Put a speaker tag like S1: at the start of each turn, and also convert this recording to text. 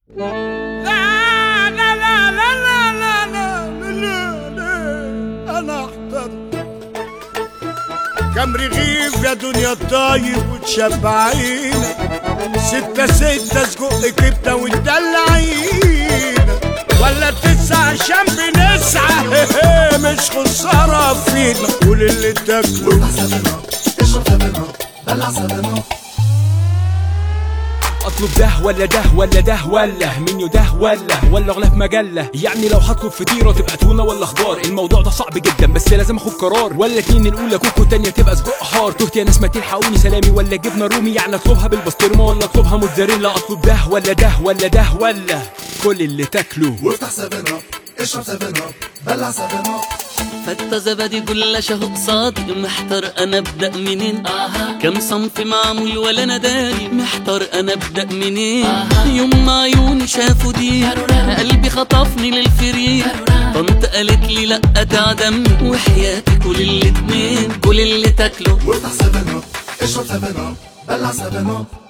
S1: لا لا لا لا لا لا لا لا لا انا احترت كم رغيف يا دنيا طيب وتشبعينا ستة ستة سجق كبدة وتدلعينا ولا تسعة عشان بنسعى مش خسارة فينا قول اللي تاكله
S2: اشرب سبنة بلع سبنة
S3: اطلب ده ولا ده ولا ده ولا منيو ده ولا ولا غلاف مجله يعني لو هطلب فطيره تبقى تونه ولا خضار الموضوع ده صعب جدا بس لازم اخد قرار ولا اتنين الاولى كوكو تانية تبقى سجق حار تهت يا ناس ما تلحقوني سلامي ولا جبنه رومي يعني اطلبها بالبسطرمه ولا اطلبها موتزاريلا اطلب ده ولا ده ولا ده ولا كل اللي تاكله
S2: وافتح سبنة اشرب سبنة بلع سبنة
S4: فتة زبادي جلاش اهو قصادي محتار انا ابدا منين كم صنف معمول ولا انا داري محتار انا ابدا منين يوم ما عيوني شافوا دي قلبي خطفني للفريق طنط قالت لي لا تعدمني وحياتي كل الاتنين كل اللي تاكله
S2: وافتح سبنة اشرب سبنة بلع سبنة